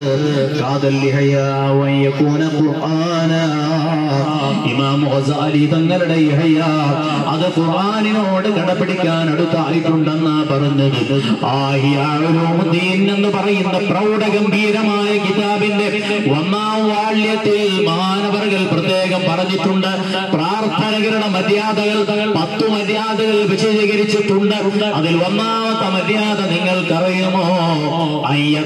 كاد اللحيا وأن يكون قرآنا ഇമാം ഗസാലി തങ്ങളുടെ ഇഹയ അത് ഖുർആനിനോട് കടപിടിക്കാൻ അടുത്തായിട്ടുണ്ടെന്നാ പറഞ്ഞത് ആഹിയാറുദ്ദീൻ എന്ന് പറയുന്ന പ്രൗഢഗംഭീരമായ കിതാബിന്റെ ഒന്നാം വാള്യത്തിൽ മാനവർകൾ പ്രത്യേകം പറഞ്ഞിട്ടുണ്ട് പ്രാർത്ഥനകളുടെ മര്യാദകൾ പത്തു മര്യാദകൾ വിശദീകരിച്ചിട്ടുണ്ട് അതിൽ ഒന്നാമത്തെ മര്യാദ നിങ്ങൾക്കറിയുമോ അയ്യ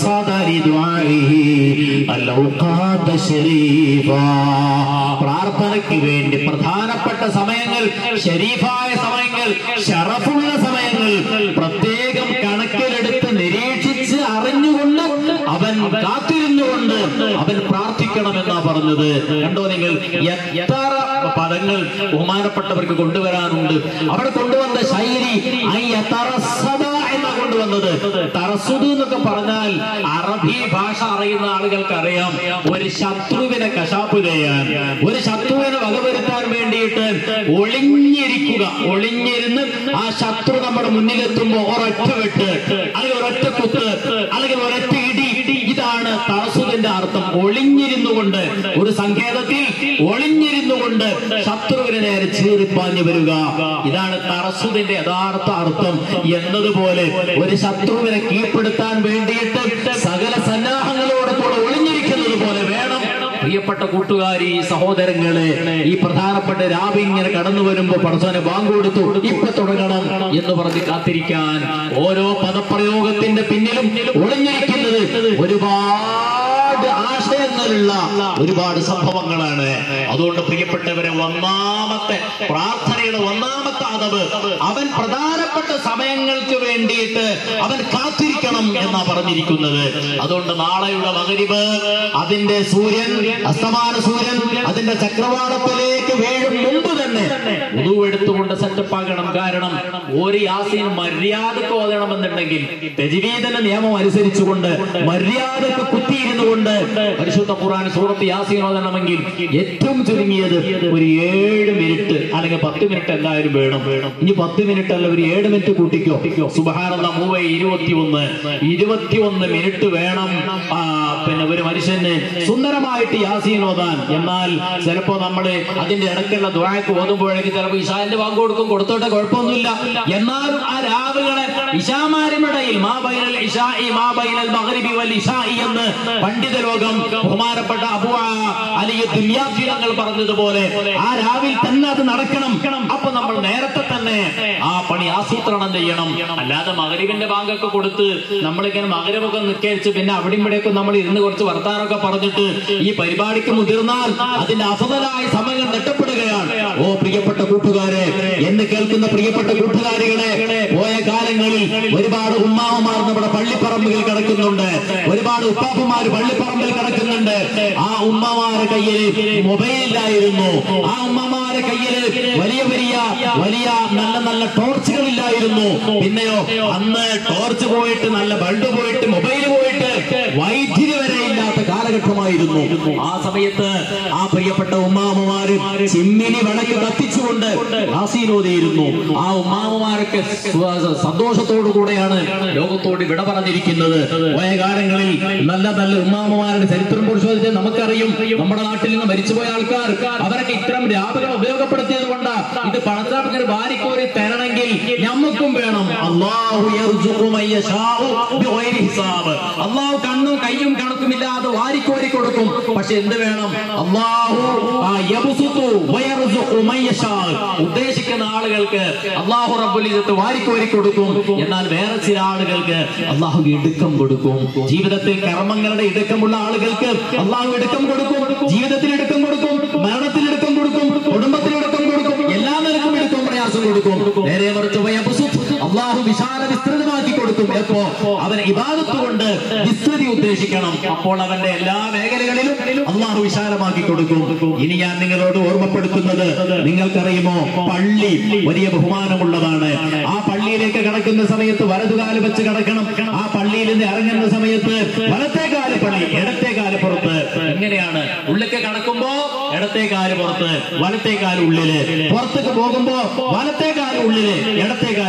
പ്രാർത്ഥനയ്ക്ക് വേണ്ടി പ്രധാനപ്പെട്ട സമയങ്ങൾ ഷരീഫായ സമയങ്ങൾ ഷറഫുള്ള സമയങ്ങൾ പ്രത്യേകം കണക്കിലെടുത്ത് നിരീക്ഷിച്ച് അറിഞ്ഞുകൊണ്ട് അവൻ കാത്തിരുന്നുകൊണ്ട് അവൻ പ്രാർത്ഥിക്കണമെന്നാ പറഞ്ഞത് കണ്ടോ നിങ്ങൾ എത്ര പദങ്ങൾ ബഹുമാനപ്പെട്ടവർക്ക് കൊണ്ടുവരാനുണ്ട് അവിടെ കൊണ്ടുവന്ന ശൈലി എന്നാ കൊണ്ടുവന്നത് തറസുദ് എന്നൊക്കെ പറഞ്ഞാൽ അറബി ഭാഷ അറിയുന്ന ആളുകൾക്ക് അറിയാം ഒരു ശത്രുവിനെ കശാപ്പ് ചെയ്യാൻ ഒരു ശത്രുവിനെ വകവരുത്താൻ വേണ്ടിയിട്ട് ഒളിഞ്ഞിരിക്കുക ഒളിഞ്ഞിരുന്ന് ആ ശത്രു നമ്മുടെ മുന്നിലെത്തുമ്പോ ഒരൊറ്റ വെട്ട് അല്ലെങ്കിൽ ഒരൊറ്റ കുത്ത് അല്ലെങ്കിൽ ഒരൊറ്റ ഇടി ഇതാണ് തറസുദിന്റെ അർത്ഥം ഒളിഞ്ഞിരുന്നു കൊണ്ട് ഒരു സങ്കേതത്തിൽ ഒളിഞ്ഞിരുന്നു കൊണ്ട് ശത്രുവിന് നേരെ ചീറിപ്പാഞ്ഞു വരിക ഇതാണ് തറസുദിന്റെ യഥാർത്ഥ അർത്ഥം എന്നതുപോലെ ഒരു ശത്രുവിനെ കീഴ്പ്പെടുത്താൻ വേണ്ടിയിട്ട് സകല സന്നാഹങ്ങളോട് കൂടെ ഒളിഞ്ഞിരിക്കുന്നത് പോലെ വേണം പ്രിയപ്പെട്ട കൂട്ടുകാരി സഹോദരങ്ങളെ ഈ പ്രധാനപ്പെട്ട രാവി ഇങ്ങനെ കടന്നു വരുമ്പോ പടച്ചോനെ ബാങ്ക് കൊടുത്തു ഇപ്പൊ തുടങ്ങണം എന്ന് പറഞ്ഞ് കാത്തിരിക്കാൻ ഓരോ പദപ്രയോഗത്തിന്റെ പിന്നിലും ഒളിഞ്ഞിരിക്കുന്നത് ഒരുപാട് ആശയങ്ങളുള്ള ഒരുപാട് സംഭവങ്ങളാണ് അതുകൊണ്ട് പ്രിയപ്പെട്ടവരെ ഒന്നാമത്തെ പ്രാർത്ഥനയുടെ ഒന്നാമത്തെ അതവ് അവൻ പ്രധാനപ്പെട്ട സമയങ്ങൾക്ക് വേണ്ടിയിട്ട് അവൻ കാത്തിരിക്കണം എന്നാ പറഞ്ഞിരിക്കുന്നത് അതുകൊണ്ട് നാളെയുള്ള മകരിബ് അതിന്റെ സൂര്യൻ അസ്തമാന സൂര്യൻ അതിന്റെ ചക്രവാളത്തിലേക്ക് വീഴും മുമ്പ് തന്നെ ഉതുവെടുത്തുകൊണ്ട് സെറ്റപ്പ് ആകണം കാരണം ഒരു യാസീൻ മര്യാദക്ക് ഓതണമെന്നുണ്ടെങ്കിൽ തെജിവീതന്റെ നിയമം അനുസരിച്ചുകൊണ്ട് മര്യാദക്ക് കുത്തിയിരുന്നു കൊണ്ട് പരിശുദ്ധ ഖുർആൻ സൂറത്ത് യാസീൻ ഓതണമെങ്കിൽ ഏറ്റവും ചുരുങ്ങിയത് ഒരു ഏഴ് മിനിറ്റ് അല്ലെങ്കിൽ പത്ത് മിനിറ്റ് എന്തായാലും വേണം ഇനി പത്ത് മിനിറ്റ് അല്ല ഒരു ഏഴ് മിനിറ്റ് കൂട്ടിക്കോ സുബഹാനന്ദ മൂവ ഇരുപത്തിയൊന്ന് ഇരുപത്തിയൊന്ന് മിനിറ്റ് വേണം ആ, പിന്നെ ഒരു മനുഷ്യന് സുന്ദരമായിട്ട് യാസീൻ ഓതാൻ എന്നാൽ ചിലപ്പോ നമ്മള് അതിന്റെ ഇടയ്ക്കുള്ള ദുരാക്ക് ഓതുമ്പോഴേക്ക് ചിലപ്പോ ഇഷാന്റെ വാങ്ങ് കൊടുക്കും കൊടുത്തോട്ടെ കുഴപ്പമൊന്നുമില്ല എന്നാലും ആ രാവുകളെ ഇഷാമാരിമിടയിൽ മാ ബൈനൽ ഇഷാഇ മാ ബൈനൽ മഗ്രിബി വൽ ഇഷാഇ എന്ന് പണ്ഡിത ലോകം ബഹുമാനപ്പെട്ട അബു അലി ദുല്യാഫി തങ്ങൾ പറഞ്ഞതുപോലെ ആ രാവിൽ തന്നെ അത് നടക്കണം അപ്പൊ നമ്മൾ നേരത്തെ തന്നെ ആ പണി ആസൂത്രണം ചെയ്യണം അല്ലാതെ മകരിവിന്റെ ബാങ്കൊക്കെ കൊടുത്ത് നമ്മളിങ്ങനെ മകരമൊക്കെ നിൽക്കരിച്ച് പിന്നെ അവിടെ ഇവിടെയൊക്കെ നമ്മൾ ഇരുന്ന് കുറച്ച് വർത്താനൊക്കെ പറഞ്ഞിട്ട് ഈ പരിപാടിക്ക് മുതിർന്നാൽ അതിന്റെ അസതലായ സമയം നഷ്ടപ്പെടുകയാണ് ഓ പ്രിയപ്പെട്ട കൂട്ടുകാരെ എന്ന് കേൾക്കുന്ന പ്രിയപ്പെട്ട കൂട്ടുകാരികളെ പോയ കാലങ്ങളിൽ ഒരുപാട് ഉമ്മാവമാർ നമ്മുടെ പള്ളിപ്പറമ്പുകൾ കിടക്കുന്നുണ്ട് ഒരുപാട് ഉപ്പാപ്പമാർ പള്ളിപ്പറമ്പിൽ കിടക്കുന്നുണ്ട് ആ ഉമ്മമാരെ കയ്യിൽ മൊബൈലില്ലായിരുന്നു ആ ഉമ്മമാരെ കയ്യിൽ വലിയ വലിയ വലിയ നല്ല നല്ല ടോർച്ചുകളില്ലായിരുന്നു പിന്നെയോ അന്ന് ടോർച്ച് പോയിട്ട് നല്ല ബൾബ് പോയിട്ട് മൊബൈൽ പോയിട്ട് വൈദ്യുതി വരെ ഇല്ലാത്ത കാലഘട്ടമായിരുന്നു ആ സമയത്ത് ആ പ്രിയപ്പെട്ട ഉമ്മാമ്മമാര് ചിമ്മിനി വിളക്ക് കത്തിച്ചുകൊണ്ട് ആസീനോദിയിരുന്നു ആ ഉമ്മാമ്മമാരൊക്കെ സ്വ- സന്തോഷത്തോടു കൂടെയാണ് ലോകത്തോട് വിട പറഞ്ഞിരിക്കുന്നത് പോയ കാലങ്ങളിൽ നല്ല നല്ല ഉമ്മാമ്മമാരുടെ ചരിത്രം പരിശോധിച്ച് നമുക്കറിയും നമ്മുടെ നാട്ടിൽ നിന്ന് മരിച്ചുപോയ ആൾക്കാർ അവരൊക്കെ ഇത്തരം രാപകം ഉപയോഗപ്പെടുത്തിയത് കൊണ്ട് ഇത് പണത്തിനെ വാരിക്കോരി തരണമെങ്കിൽ നമുക്കും വേണം അള്ളാഹു യർസുഖു മൻ യശാഉ ബിഗൈരി ഹിസാബ്. അള്ളാഹു കണ്ണും കയ്യും കണക്കുമില്ലാതെ വാരിക്കോരി കൊടുക്കും പക്ഷെ എന്ത് വേണം അള്ളാഹു ആ യബ്സുത്തു വയർസുഖു മൻ യശാഉ. ഉദ്ദേശിക്കുന്ന ആളുകൾക്ക് അള്ളാഹു റബ്ബുൽ ഇസ്സത്ത് വാരിക്കോരി കൊടുക്കും എന്നാൽ വേറെ ചില ആളുകൾക്ക് അള്ളാഹു ഇടുക്കം കൊടുക്കും ജീവിതത്തിൽ കർമ്മങ്ങളുടെ ഇടുക്കമുള്ള ആളുകൾക്ക് അള്ളാഹു ഇടുക്കം കൊടുക്കും ജീവിതത്തിൽ ഇടുക്കം കൊടുക്കും മരണത്തിൽ ഇടുക്കം കൊടുക്കും കുടുംബത്തിൽ ഇടുക്കം കൊടുക്കും എല്ലാ നിലക്കും ഇടുക്കം പ്രയാസം കൊടുക്കും നേരെ മറിച്ച് വയബുസുത്ത് അള്ളാഹു വിശാല വിസ്തൃതമാക്കി കൊടുക്കും എപ്പോ അവൻ ഇബാദത്ത് കൊണ്ട് വിസ്തൃതി ഉദ്ദേശിക്കണം അപ്പോൾ അവന്റെ എല്ലാ മേഖലകളിലും അള്ളാഹു വിശാലമാക്കി കൊടുക്കും ഇനി ഞാൻ നിങ്ങളോട് ഓർമ്മപ്പെടുത്തുന്നത് നിങ്ങൾക്കറിയുമോ പള്ളി വലിയ ബഹുമാനമുള്ളതാണ് ആ പള്ളിയിലേക്ക് കടക്കുന്ന സമയത്ത് വലതുകാല് വെച്ച് കിടക്കണം ആ പള്ളിയിൽ നിന്ന് ഇറങ്ങുന്ന സമയത്ത് വലത്തേകാല് പള്ളി ഇടത്തേകാല് പുറത്ത് എങ്ങനെയാണ് ഉള്ളിലേക്ക് കടക്കുമ്പോ ഇടത്തേകാല് പുറത്ത് വലത്തേകാല് ഉള്ളില് പുറത്തേക്ക് പോകുമ്പോ വലത്തേകാല് ഉള്ളില് ഇടത്തേകാല് പുറത്ത്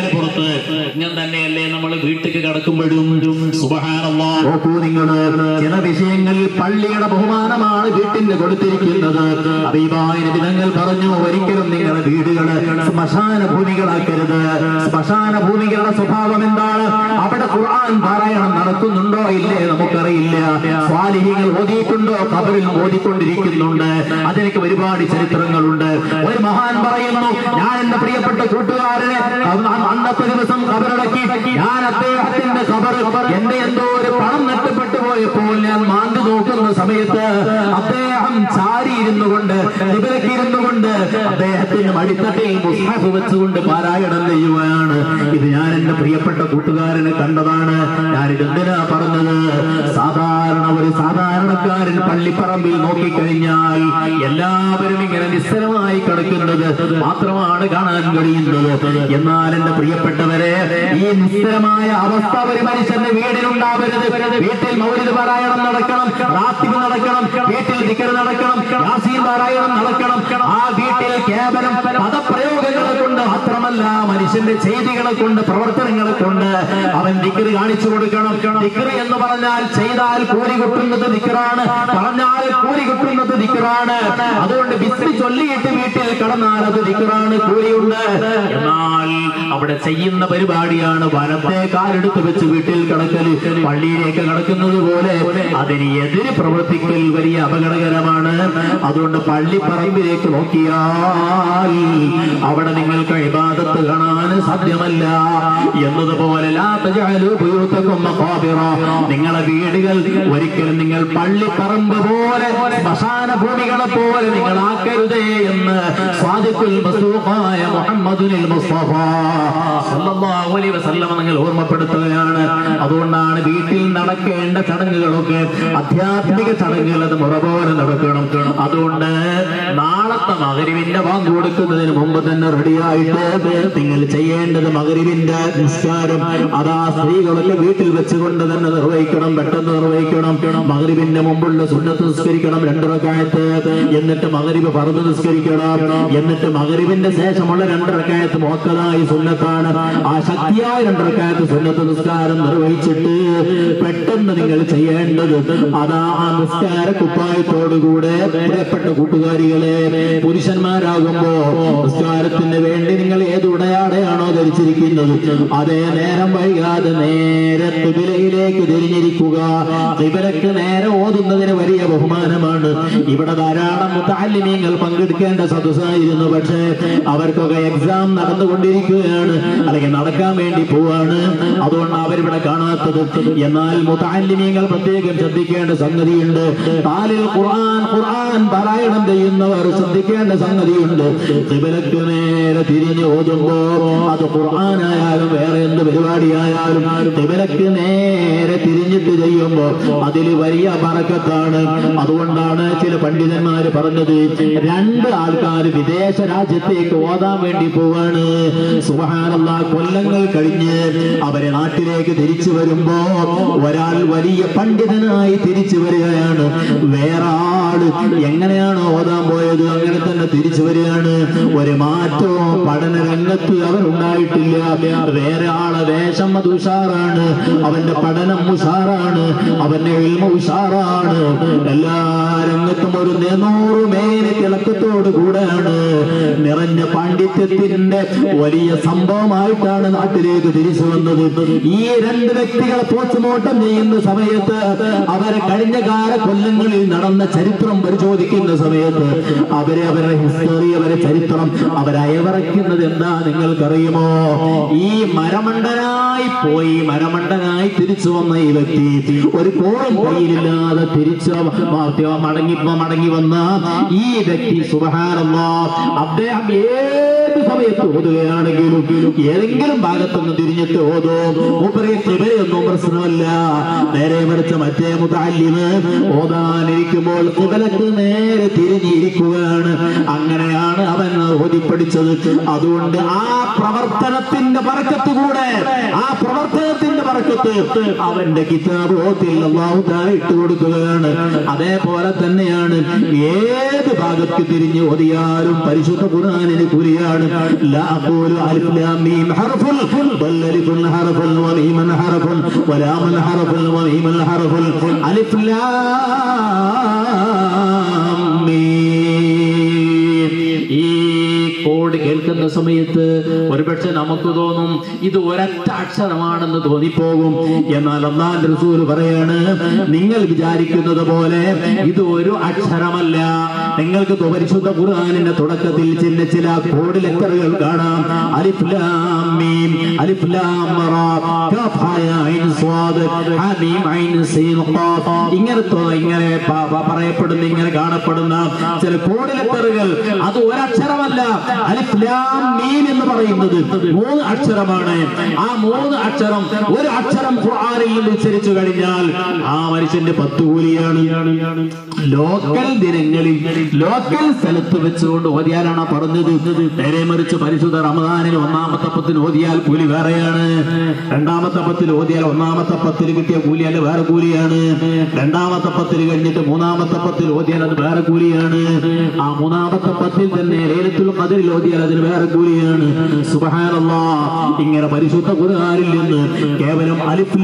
ഞാൻ തന്നെയല്ലേ നമ്മൾ വീട്ടിലേക്ക് കടക്കുമ്പോഴും സുബഹാനല്ലാ നോക്കൂ നിങ്ങൾ ചില വിഷയങ്ങളിൽ പള്ളിയുടെ ബഹുമാനമാണ് വീട്ടിന് കൊടുത്തിരിക്കുന്നത് അബീബായ വിധങ്ങൾ പറഞ്ഞു ഒരിക്കലും നിങ്ങളുടെ വീടുകള് ശ്മശാന ഭൂമികളാക്കരുത് ശ്മശാന ഭൂമികളുടെ സ്വഭാവം എന്താണ് അവിടെ ഖുർആൻ പാരായണം നടക്കുന്നുണ്ടോ ഇല്ലേ നമുക്കറിയില്ല സ്വാലിഹികൾ ഓതിയിട്ടുണ്ടോ കബറിൽ ഓതിക്കൊണ്ടിരിക്കുന്നുണ്ട് അതിനൊക്കെ ഒരുപാട് ചരിത്രങ്ങളുണ്ട് ഒരു മഹാൻ പറയുന്നു ഞാൻ എന്റെ പ്രിയപ്പെട്ട കൂട്ടുകാരനെ അന്ന് അന്നത്തെ ദിവസം കബറടക്കി ഞാൻ അദ്ദേഹത്തിന്റെ കബർ എന്റെ എന്തോ ഒരു പണം നഷ്ടപ്പെട്ടു പോയപ്പോൾ ഞാൻ മാന്തി നോക്കുന്ന സമയത്ത് അദ്ദേഹം ചാരിയിരുന്നു കൊണ്ട് ഇരുന്നു കൊണ്ട് അദ്ദേഹത്തിന്റെ മടിത്തട്ടിൽ മുസ്ഹഫ് വെച്ചുകൊണ്ട് പാരായണം ചെയ്യുകയാണ് ഇത് ഞാൻ എന്റെ പ്രിയപ്പെട്ട കൂട്ടുകാരനെ കണ്ടതാണ് ഞാനിത് എന്തിനാ പറഞ്ഞത് സാധാരണ ഒരു സാധാരണക്കാരൻ പള്ളിപ്പറമ്പിൽ നോക്കിക്കഴിഞ്ഞാൽ എല്ലാവരും ഇങ്ങനെ നിസ്സരമായി കിടക്കുന്നത് മാത്രമാണ് കാണാൻ കഴിയുന്നത് എന്നാൽ എന്റെ പ്രിയപ്പെട്ടവരെ ഈ നിസ്സരമായ അവസ്ഥ ഒരു മനുഷ്യന്റെ വീടിനുണ്ടാവരുത് വീട്ടിൽ മൗലിക പാരായണം നടക്കണം റാത്തിബ് നടക്കണം വീട്ടിൽ ദിക്കർ നടക്കണം യാസീൻ പാരായണം നടക്കണം ആ വീട്ടിൽ കേവലം പദപ്രയോഗങ്ങളെ കൊണ്ട് മാത്രമല്ല മനുഷ്യന്റെ ചെയ്തികളെ കൊണ്ട് പ്രവർത്തനങ്ങളെ കൊണ്ട് അവൻ ദിക്കറ് കാണിച്ചു കൊടുക്കണം ദിക്കറ് എന്ന് പറഞ്ഞാൽ ചെയ്താൽ കൂലി കിട്ടുന്നത് ദിക്കറാണ് പറഞ്ഞാൽ കൂലി കിട്ടുന്നത് ദിക്കറാണ് അതുകൊണ്ട് ബിസ്മി ചൊല്ലിയിട്ട് വീട്ടിൽ കടന്നാൽ അത് ദിക്കറാണ് കൂലിയുണ്ട് എന്നാൽ അവിടെ ചെയ്യുന്ന പരിപാടിയാണ് വലത്തെ കാലെടുത്ത് വെച്ച് വീട്ടിൽ കിടക്കല് പള്ളിയിലേക്ക് കിടക്കുന്നത് പോലെ അതിന് എതിര് പ്രവർത്തിക്കൽ വലിയ അപകടകരമാണ് അതുകൊണ്ട് പള്ളിപ്പറമ്പിലേക്ക് നോക്കിയാൽ അവിടെ നിങ്ങൾക്ക് ഇബാദത്ത് കാണാൻ സാധ്യമല്ല എന്നതുപോലെ ലാ തജഅലു ബുയൂതകും മഖാബിറ. നിങ്ങളെ വീടുകൾ ഒരിക്കലും നിങ്ങൾ പള്ളിപ്പറമ്പ് പോലെ ശ്മശാന ഭൂമികളെ പോലെ നിങ്ങൾ ആക്കരുതേ എന്ന് സ്വാദിഖുൽ മസ്തൂഖായ മുഹമ്മദുൽ മുസ്തഫ സല്ലല്ലാഹു അലൈഹി വസല്ലം നിങ്ങൾ ഓർമ്മപ്പെടുത്തുകയാണ് അതുകൊണ്ടാണ് വീട്ടിൽ നടക്കേണ്ട ചടങ്ങുകളൊക്കെ ആധ്യാത്മിക ചടങ്ങുകൾ അത് മുറ പോലെ നടക്കണം അതുകൊണ്ട് നാളത്തെ മകരിവിന്റെ വാങ്ങ് കൊടുക്കുന്നതിന് മുമ്പ് തന്നെ റെഡിയായിട്ട് നിങ്ങൾ ചെയ്യേണ്ടത് മകരിവിന്റെ നിസ്കാരം അതാ സ്ത്രീകളൊക്കെ വീട്ടിൽ വെച്ചുകൊണ്ട് തന്നെ നിർവഹിക്കണം പെട്ടെന്ന് നിർവഹിക്കണം മകരിവിന്റെ മുമ്പുള്ള സുന്നത്ത് നിസ്കരിക്കണം രണ്ടിറക്കായത്ത് എന്നിട്ട് മകരിവ് പറന്ന് നിസ്കരിക്കണം എന്നിട്ട് മകരിവിന്റെ ശേഷമുള്ള രണ്ടിറക്കായത്ത് മോക്കതായി സുന്നത്താണ് ആ ശക്തിയായ രണ്ടിറക്കായത്ത് സുന്നത്ത് നിസ്കാരം നിർവഹിച്ചിട്ട് പെട്ടെന്ന് നിങ്ങൾ ചെയ്യേണ്ടത് അതാ ആ നിസ്കാര കുപ്പായത്തോടുകൂടെ പ്രിയപ്പെട്ട കൂട്ടുകാരികളെ പുരുഷന്മാരാകുമ്പോ നിസ്കാരത്തിന് വേണ്ടി നിങ്ങൾ ഏത് ഉടയാടെയാണോ ധരിച്ചിരിക്കുന്നത് അതേ നേരം വൈകാതെ നേരെ തിബിലയിലേക്ക് തിരിഞ്ഞിരിക്കുക തിബിലക്ക് നേരെ ഓതുന്നതിന് വലിയ ബഹുമാനമാണ് ഇവിടെ ധാരാളം മുത്താലിമീങ്ങൾ പങ്കെടുക്കേണ്ട സദസ്സായിരുന്നു പക്ഷേ അവർക്കൊക്കെ എക്സാം നടന്നുകൊണ്ടിരിക്കുകയാണ് അല്ലെങ്കിൽ നടക്കാൻ വേണ്ടി പോവാണ് അതുകൊണ്ട് അവരിവിടെ കാണാത്തത് എന്നാൽ മുത്താലിമീങ്ങൾ പ്രത്യേകം ശ്രദ്ധിക്കേണ്ട സംഗതിയുണ്ട് കാലിൽ ഖുർആൻ ഖുർആൻ പാരായണം ചെയ്യുന്നവർ ശ്രദ്ധിക്കേണ്ട സംഗതിയുണ്ട് തിബലക്ക് നേരെ തിരിഞ്ഞ് ഓതുമ്പോ അത് ഖുർആനായാലും വേറെ എന്ത് പരിപാടിയായാലും തിബലക്ക് നേരെ തിരിഞ്ഞിട്ട് ചെയ്യുമ്പോ അതിൽ വലിയ പറക്കത്താണ് അതുകൊണ്ടാണ് ചില പണ്ഡിതന്മാര് പറഞ്ഞത് രണ്ട് ആൾക്കാർ വിദേശ രാജ്യത്തേക്ക് ഓതാൻ വേണ്ടി പോവാണ് സുബഹാനല്ലാ കൊല്ലങ്ങൾ കഴിഞ്ഞ് അവരെ നാട്ടിലേക്ക് തിരിച്ചു വരുമ്പോ ഒരാൾ വലിയ പണ്ഡിതനായി തിരിച്ചു വരികയാണ് വേറെ ആള് എങ്ങനെയാണ് ഓതാൻ പോയത് അങ്ങനെ തന്നെ തിരിച്ചു വരികയാണ് ഒരു മാറ്റവും പഠന രംഗത്ത് അവർ ഉണ്ടായിട്ടില്ല വേറെ ആളെ വേഷം അത് ഉഷാറാണ് അവന്റെ പഠനം ഉഷാറാണ് അവന്റെ ഇൽമ ഉഷാറാണ് എല്ലാ രംഗത്തും ഒരു നെന്നൂറ് മേന് തിളക്കത്തോട് കൂടെയാണ് നിറഞ്ഞ പാണ്ഡിത്യത്തിന്റെ വലിയ സംഭവമായിട്ടാണ് നാട്ടിലേക്ക് തിരിച്ചു വന്നത് ഈ രണ്ട് വ്യക്തികളെ പോസ്റ്റ്മോർട്ടം ചെയ്യുന്ന സമയത്ത് അവരെ കഴിഞ്ഞ കാല കൊല്ലങ്ങളിൽ നടന്ന ചരിത്രം പരിശോധിക്കുന്ന സമയത്ത് അവരെ അവരുടെ ഹിസ്റ്ററി അവരെ ചരിത്രം അവരയവറയ്ക്കുന്നത് എന്താ നിങ്ങൾക്കറിയുമോ ഈ മരമണ്ടനായി പോയി മരമണ്ടനായി തിരിച്ചു വന്ന ഈ വ്യക്തി ഒരു കോളം കയ്യിലില്ലാതെ തിരിച്ചു മ- മടങ്ങി മടങ്ങി വന്ന ഈ വ്യക്തി സുബഹാനല്ല അദ്ദേഹം ഏത് സമയത്ത് ഓതുകയാണെങ്കിലും ഏതെങ്കിലും ഭാഗത്തുനിന്ന് തിരിഞ്ഞിട്ട് ഓതോ മൂപ്പരെ കിബലയൊന്നും പ്രശ്നമല്ല നേരെ മറിച്ച് മറ്റേ മുതാലിമ് ഓതാനിരിക്കുമ്പോൾ കിബലക്ക് നേരെ തിരിഞ്ഞിരിക്കുകയാണ് അങ്ങനെയാണ് അവൻ ഓതിപ്പടിച്ചത് അതുകൊണ്ട് ആ പ്രവർത്തനത്തിന്റെ പറക്കത്ത് കൂടെ ആ പ്രവർത്തനത്തിന്റെ പറക്കത്ത് അവന്റെ കിതാബ് ഓത്തിൽ അള്ളാഹു താല ഇട്ട് കൊടുക്കുകയാണ് അതേപോലെ തന്നെയാണ് ഏത് ഭാഗത്ത് തിരിഞ്ഞ് ഓതിയാലും പരിശുദ്ധ ഖുർആനിന് കുരിയാണ് പറയുകയാണ് ലാ അഖൂലു അലിഫ് ലാം മീം ഹർഫുൻ ബൽ അലിഫുൻ ഹർഫുൻ വ മീമുൻ ഹർഫുൻ വ ലാമുൻ ഹർഫുൻ വ മീമുൻ ഹർഫുൻ അലിഫ് ലാം മീം ഈ കോഡ് കേൾക്കുന്ന സമയത്ത് ഒരുപക്ഷെ നമുക്ക് തോന്നും ഇത് ഒരൊറ്റ അക്ഷരമാണെന്ന് തോന്നിപ്പോകും എന്നാൽ അള്ളാൻ റസൂൽ പറയാണ് നിങ്ങൾ വിചാരിക്കുന്നത് പോലെ ഇത് ഒരു അക്ഷരമല്ല നിങ്ങൾക്ക് തു- പരിശുദ്ധ ഖുർആനിന്റെ തുടക്കത്തിൽ ചില ചില കോഡ് ലെറ്ററുകൾ കാണാം അലിഫ് ലാം മീം അലിഫ് ലാം റ കഫ് ഹ യ ഐൻ സ്വാദ് ഹ മീം ഐൻ സീൻ ഖാഫ് ഇങ്ങനത്തെ ഇങ്ങനെ പ- പ- പറയപ്പെടുന്ന ഇങ്ങനെ കാണപ്പെടുന്ന ചില കോഡ് ലെറ്ററുകൾ അത് ഒരക്ഷരമല്ല അലിഫ് ലാം മീം എന്ന് പറയുന്നത് മൂന്ന് അക്ഷരമാണ് ആ മൂന്ന് അക്ഷരം ഒരു അക്ഷരം ഖുർആനിൽ നിന്ന് ഉച്ചരിച്ചു കഴിഞ്ഞാൽ ആ മനുഷ്യന്റെ പത്ത് കൂലിയാണ് ലോക്കൽ ദിനങ്ങളിൽ ലോക്കൽ സ്ഥലത്ത് വെച്ചുകൊണ്ട് ഓതിയാലാണ് പറഞ്ഞത് നേരെ മറിച്ച് പരിശുദ്ധ റമദാനിൽ ഒന്നാമത്തെ പത്തിന് ഓതിയാൽ കൂലി വേറെയാണ് രണ്ടാമത്തെ പത്തിൽ ഓതിയാൽ ഒന്നാമത്തെ പത്തിൽ കിട്ടിയ കൂലി അല്ല വേറെ കൂലിയാണ് രണ്ടാമത്തെ പത്തിൽ കഴിഞ്ഞിട്ട് മൂന്നാമത്തെ പത്തിൽ ഓതിയാൽ അത് വേറെ കൂലിയാണ് ആ മൂന്നാമത്തെ പത്തിൽ തന്നെ ലേലത്തുൽ ഖദറിൽ ഓതിയാൽ അതിന് വേറെ കൂലിയാണ് സുബ്ഹാനല്ലാ ഇങ്ങനെ പരിശുദ്ധ ഖുർആനിൽ നിന്ന് കേവലം അലിഫ്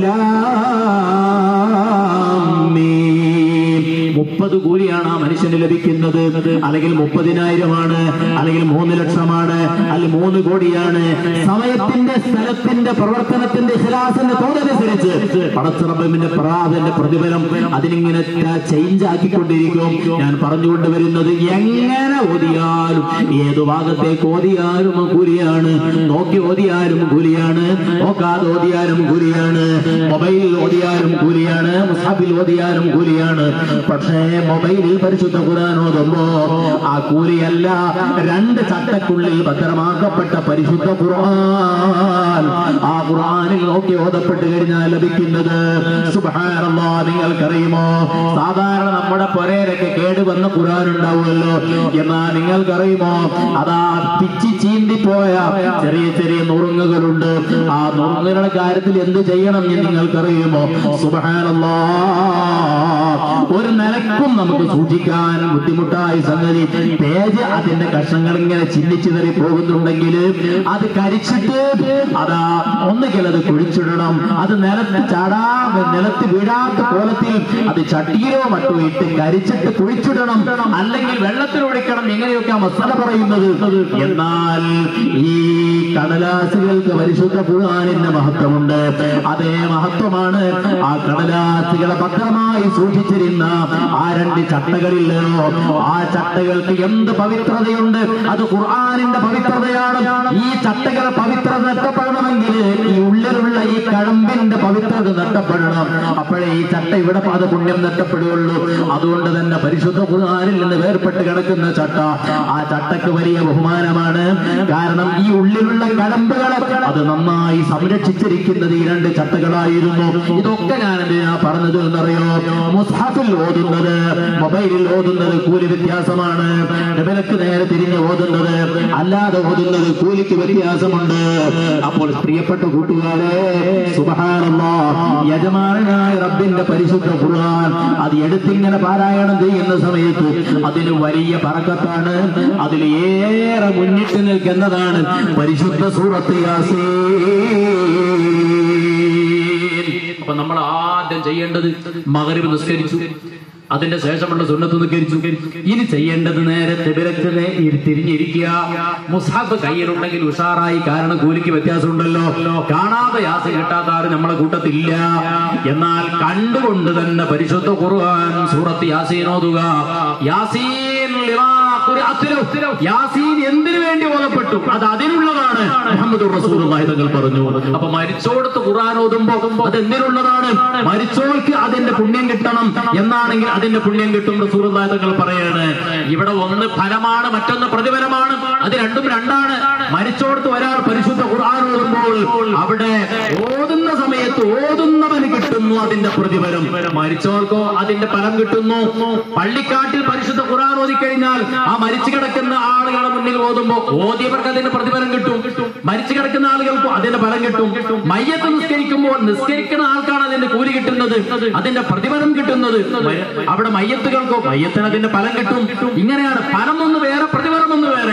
ലാം മീം മുപ്പത് കൂലിയാണ് ആ മനുഷ്യന് ലഭിക്കുന്നത് അല്ലെങ്കിൽ മുപ്പതിനായിരമാണ് അല്ലെങ്കിൽ മൂന്ന് ലക്ഷമാണ് അല്ലെങ്കിൽ മൂന്ന് കോടിയാണ് സമയത്തിന്റെ സ്ഥലത്തിന്റെ പ്രവർത്തനത്തിന്റെ ഹിലാസിന്റെ തോതനുസരിച്ച് പടച്ചിറപ്പിന്റെ പ്രാതിന്റെ പ്രതിഫലം അതിനിങ്ങനെ ചേഞ്ച് ആക്കിക്കൊണ്ടിരിക്കും ഞാൻ പറഞ്ഞുകൊണ്ട് വരുന്നത് എങ്ങനെ ഓതിയാലും ഏതു ഭാഗത്തേക്ക് ഓതിയാലും കൂലിയാണ് നോക്കി ഓതിയാലും കൂലിയാണ് നോക്കാതെ ഓതിയാലും കൂലിയാണ് മൊബൈലിൽ ഓതിയാലും കൂലിയാണ് മുസാബിൽ ഓതിയാലും കൂലിയാണ് പക്ഷേ മൊബൈലിൽ പരിശുദ്ധ ഖുർആൻ ഓതുമ്പോ ആ കൂലിയല്ല രണ്ട് ചട്ടക്കുള്ളിൽ ഭദ്രമാക്കപ്പെട്ട പരിശുദ്ധ ഖുർആൻ ആ ഖുർആനിൽ നോക്കി ഓതപ്പെട്ട് കഴിഞ്ഞാൽ ലഭിക്കുന്നത് സുബ്ഹാനല്ലാ നിങ്ങൾക്കറിയുമോ സാധാരണ നമ്മുടെ പൊരയിലൊക്കെ കേടുവന്ന ഖുർആൻ ഉണ്ടാവുമല്ലോ എന്നാൽ നിങ്ങൾക്കറിയുമോ അതാ പിച്ചി ചീന്തിപ്പോയ ചെറിയ ചെറിയ നുറുങ്ങുകളുണ്ട് ആ നുറുങ്ങുകളുടെ കാര്യത്തിൽ എന്ത് ചെയ്യണം എന്ന് നിങ്ങൾക്കറിയുമോ സുബ്ഹാനല്ലാ ഒരു നിലക്കും നമുക്ക് സൂക്ഷിക്കാൻ ബുദ്ധിമുട്ടായ സംഗതി പേജ് അതിന്റെ കഷ്ണങ്ങൾ ഇങ്ങനെ ചിന്നിച്ചിതറി പോകുന്നുണ്ടെങ്കിൽ അത് കരിച്ചിട്ട് അതാ ഒന്നുകിൽ അത് കുഴിച്ചിടണം അത് നിലത്ത് ചാടാ നിലത്ത് വീഴാത്ത കോലത്തിൽ അത് ചട്ടിയിലോ മറ്റോ ഇട്ട് കരിച്ചിട്ട് കുഴിച്ചിടണം അല്ലെങ്കിൽ വെള്ളത്തിൽ ഒഴിക്കണം എങ്ങനെയൊക്കെ ആ മസാല പറയുന്നത് എന്നാൽ ഈ കടലാസുകൾക്ക് പരിശുദ്ധ ഖുർആനിന്റെ മഹത്വമുണ്ട് അതേ മഹത്വമാണ് ആ കടലാസുകളെ ഭദ്രമായി സൂക്ഷിച്ചിരുന്ന ആ രണ്ട് ചട്ടകളില്ലയോ ആ ചട്ടകൾക്ക് എന്ത് പവിത്രതയുണ്ട് അത് ഖുർആനിന്റെ പവിത്രതയാണ് ഈ ചട്ടകളെ പവിത്രത നഷ്ടപ്പെടണമെങ്കിൽ ഈ ഉള്ളിലുള്ള ഈ കഴമ്പിന്റെ പവിത്രത നഷ്ടപ്പെടണം അപ്പോഴേ ഈ ചട്ട ഇവിടെ അത് പുണ്യം നഷ്ടപ്പെടുകയുള്ളൂ അതുകൊണ്ട് തന്നെ പരിശുദ്ധ ഖുർആനിൽ നിന്ന് വേർപെട്ട് കിടക്കുന്ന ചട്ട ആ ചട്ടക്ക് വലിയ ബഹുമാനമാണ് കാരണം ഈ ഉള്ളിലുള്ള കടമ്പുകളെ അത് നന്നായി സംരക്ഷിച്ചിരിക്കുന്നത് ഈ രണ്ട് ചട്ടകളായിരുന്നു ഇതൊക്കെ ഞാൻ എന്തിനാ പറഞ്ഞത് എന്നറിയോ മുസ്ഹഫിൽ ഓതുന്നത് മൊബൈലിൽ ഓതുന്നത് കൂലി വ്യത്യാസമാണ് വിലക്ക് നേരെ തിരിഞ്ഞ് ഓതുന്നത് അല്ലാതെ ഓതുന്നത് കൂലിക്ക് വ്യത്യാസമുണ്ട് അപ്പോൾ പ്രിയപ്പെട്ട കൂട്ടുകാരെ സുബഹാനല്ലാ യജമാനായ റബ്ബിന്റെ പരിശുദ്ധ ഖുർആൻ അത് എടുത്തിങ്ങനെ പാരായണം ചെയ്യുന്ന സമയത്ത് അതിന് വലിയ പറക്കത്താണ് അതിൽ ഏറെ മുന്നിട്ട് നിൽക്കുന്നതാണ് പരിശുദ്ധ സൂറത്ത് യാസീൻ അപ്പൊ നമ്മൾ ആദ്യം ചെയ്യേണ്ടത് മകരിവ് നിസ്കരിച്ചു അതിന്റെ ശേഷമുള്ള സുന്നത്ത് നിസ്കരിച്ചു ഇനി ചെയ്യേണ്ടത് നേരെ തിബിരക്ക് തിരിഞ്ഞിരിക്കുക മുസാഫ് കയ്യിലുണ്ടെങ്കിൽ ഉഷാറായി കാരണം കൂലിക്ക് വ്യത്യാസമുണ്ടല്ലോ കാണാതെ യാസ കിട്ടാത്ത ആരും നമ്മളെ കൂട്ടത്തില്ല എന്നാൽ കണ്ടുകൊണ്ട് തന്നെ പരിശുദ്ധ ഖുർആൻ സൂറത്ത് യാസീനോതുക യാസീൻ ലിമാ ഖുർആത്തിലു. യാസീൻ എന്തിനു വേണ്ടി ഓതപ്പെട്ടു അത് അതിനുള്ളതാണ് മുഹമ്മദ് റസൂലുള്ളാഹി തങ്ങൾ പറഞ്ഞു അപ്പൊ മരിച്ചോടത്ത് ഖുർആൻ ഓതുമ്പോ അത് എന്തിനുള്ളതാണ് മരിച്ചോൾക്ക് അതിന്റെ പുണ്യം കിട്ടണം എന്നാണെങ്കിൽ അതിന്റെ പുണ്യം കിട്ടും റസൂലുള്ളാഹി തങ്ങൾ പറയാണ് ഇവിടെ ഒന്ന് ഫലമാണ് മറ്റൊന്ന് പ്രതിഫലമാണ് അത് രണ്ടും രണ്ടാണ് മരിച്ചോടത്ത് ഒരാൾ പരിശുദ്ധ ഖുർആൻ ഓതുമ്പോൾ അവിടെ ഓതുന്ന സമയത്ത് ഓതുന്നവന് കിട്ടുന്നു അതിന്റെ പ്രതിഫലം മരിച്ചവർക്കോ അതിന്റെ ഫലം കിട്ടുന്നു പള്ളിക്കാട്ടിൽ പരിശുദ്ധ ഖുർആൻ ഓതിക്കഴിഞ്ഞാൽ ആ മരിച്ചു കിടക്കുന്ന ആളുകളെ മുന്നിൽ ഓതുമ്പോ ഓതിയവർക്ക് അതിന്റെ പ്രതിഫലം കിട്ടും മരിച്ചു കിടക്കുന്ന ആളുകൾക്കും അതിന്റെ ഫലം കിട്ടും മയ്യത്ത് നിസ്കരിക്കുമ്പോൾ നിസ്കരിക്കുന്ന ആൾക്കാണ് അതിന്റെ കൂലി കിട്ടുന്നത് അതിന്റെ പ്രതിഫലം കിട്ടുന്നത് അവിടെ മയ്യത്തുകൾക്കോ മയ്യത്തിന് അതിന്റെ ഫലം കിട്ടും ഇങ്ങനെയാണ് ഫലം ഒന്ന് വേറെ പ്രതിഫലം ഒന്ന് വേറെ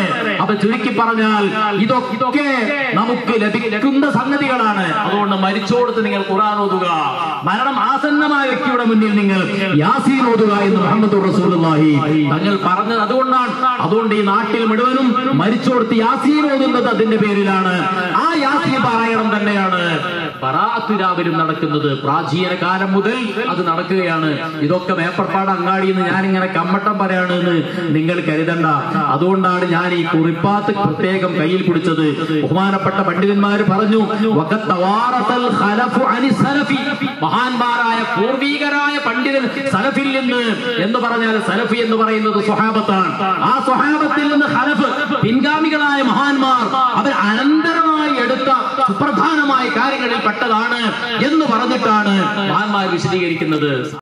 അപ്പൊ ചുരുക്കി പറഞ്ഞാൽ ഇതൊക്കെ നമുക്ക് ലഭിക്കുന്ന സംഗതികളാണ് അതുകൊണ്ട് മരിച്ചോടത്ത് നിങ്ങൾ ഖുർആൻ ഓതുക മരണം ആസന്നമായ വ്യക്തിയുടെ മുന്നിൽ നിങ്ങൾ യാസീൻ ഓതുക എന്ന് മുഹമ്മദ് റസൂലുള്ളാഹി തങ്ങൾ പറഞ്ഞത് അതുകൊണ്ടാണ് അതുകൊണ്ട് ഈ നാട്ടിൽ മുഴുവനും മരിച്ചോടത്ത് യാസീൻ ഓതുന്നത് അതിന്റെ പേരിലാണ് ആ യാസീൻ പാരായണം തന്നെയാണ് ബറാഅത്ത് രാവിലും നടക്കുന്നത് പ്രാചീന കാലം മുതൽ അത് നടക്കുകയാണ് ഇതൊക്കെ മേപ്പർപ്പാട് അങ്ങാടിയിൽ നിന്ന് ഞാനിങ്ങനെ കമ്മട്ടം പറയാണ് എന്ന് നിങ്ങൾ കരുതണ്ട അതുകൊണ്ടാണ് ഞാൻ ഈ കുറിപ്പാത്ത് പ്രത്യേകം കയ്യിൽ പിടിച്ചത് ബഹുമാനപ്പെട്ട പണ്ഡിതന്മാര് പറഞ്ഞു വഖത്തവാറത്തൽ ഖലഫു അനി സലഫി. മഹാന്മാരായ പൂർവീകരായ പണ്ഡിതൻ സലഫിൽ നിന്ന് എന്ന് പറഞ്ഞാൽ സലഫി എന്ന് പറയുന്നത് സ്വഹാബത്താണ് ആ സ്വഹാബത്തിൽ നിന്ന് ഖലഫ് പിൻഗാമികളായ മഹാന്മാർ അവർ അനന്തരമായി എടുത്ത സുപ്രധാനമായ കാര്യങ്ങളിൽ പെട്ടതാണ് എന്ന് പറഞ്ഞിട്ടാണ് മഹാന്മാർ വിശദീകരിക്കുന്നത്